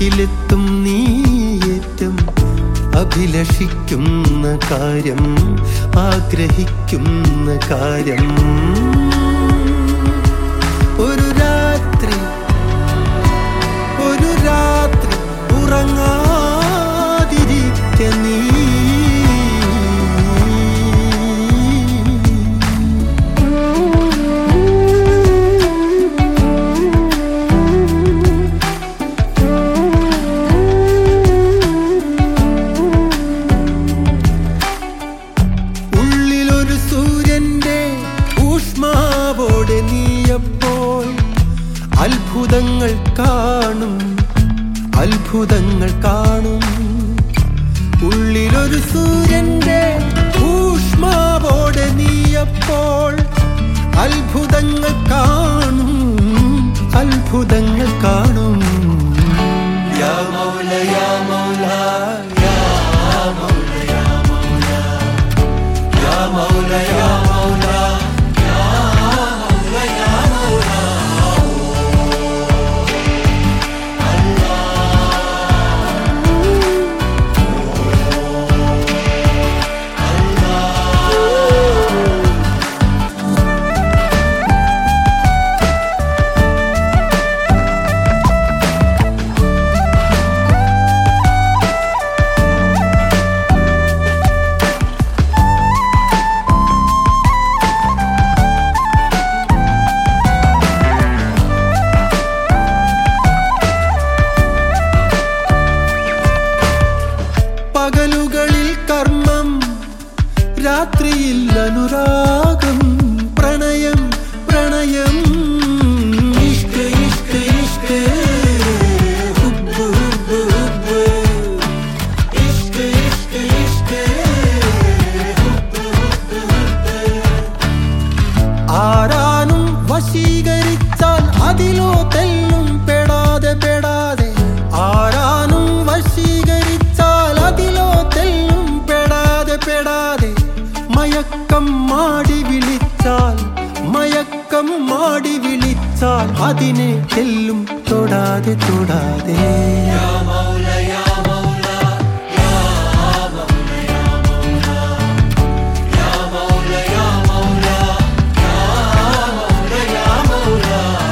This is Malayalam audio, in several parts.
വാക്കിലെത്തും നീയേറ്റം അഭിലഷിക്കുന്ന കാര്യം ആഗ്രഹിക്കുന്ന കാര്യം ഒരു രാത്രി ഒരു രാത്രി ഉറങ്ങാതിരിക്ക നീ ഉള്ളിലൊരു സൂര്യന്റെ ഊഷ്മാവോടെ നീയപ്പോൾ അത്ഭുതങ്ങൾ കാണും അത്ഭുതങ്ങൾ കാണും ഉള്ളിലൊരു സൂര്യന്റെ ഊഷ്മാവോടെ നീയപ്പോൾ അത്ഭുതങ്ങൾ കാണും അത്ഭുതങ്ങൾ കാണും യാ മൗല യാ മൗല യാ മൗല യാ മൗല യാ മൗല യാ മൗല യാ മൗല യാ മൗല പകലുകളിൽ കർമ്മം രാത്രിയിൽ അനുരാഗം പ്രണയം പ്രണയം ഇഷ്ക് ഇഷ്ക് ഇഷ്ക് ഹുബ്ബ് ഹുബ്ബ് ഹുബ്ബ് ഇഷ്ക് ഇഷ്ക് ഇഷ്ക് ഹുബ്ബ് ഹുബ്ബ് ഹുബ്ബ് ആരാനും വശീകരിച്ചാൽ അതിലോ തെല്ലും പെടാതെ പെടാതെ ആരാനും വശീകരിച്ചാൽ അതിലോ തെല്ലും പെടാതെ പെടാതെ മയക്കം മാടി വിളിച്ചാൽ മയക്കം മാടി വിളിച്ചാൽ അതിനെ തെല്ലും തൊടാതെ തൊടാതെ യാ മൗല യാ മൗല യാ മൗല യാ മൗല യാ മൗല യാ മൗല യാ മൗല യാ മൗല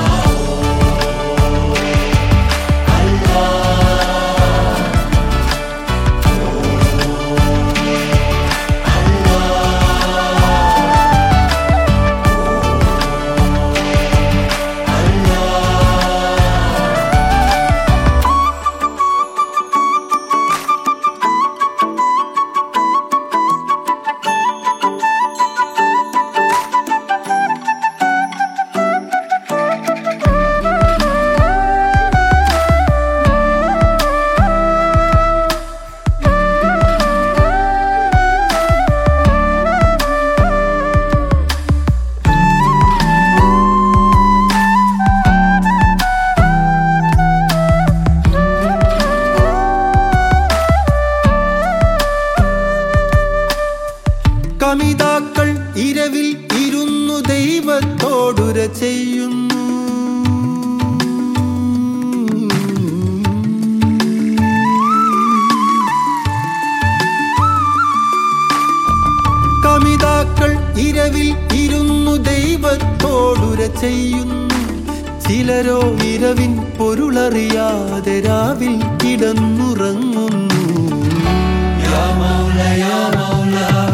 കമിതാക്കൾ ഇരവിൽ ഇരുന്നു ദൈവത്തോടുര ചെയ്യുന്നു കമിതാക്കൾ ഇരവിൽ ഇരുന്നു ദൈവത്തോടുര ചെയ്യുന്നു ചിലരോ ഇരവിൻ പൊരുളറിയാതെ രാവിൽ കിടന്നുറങ്ങുന്നു യാ മൗല യാ മൗല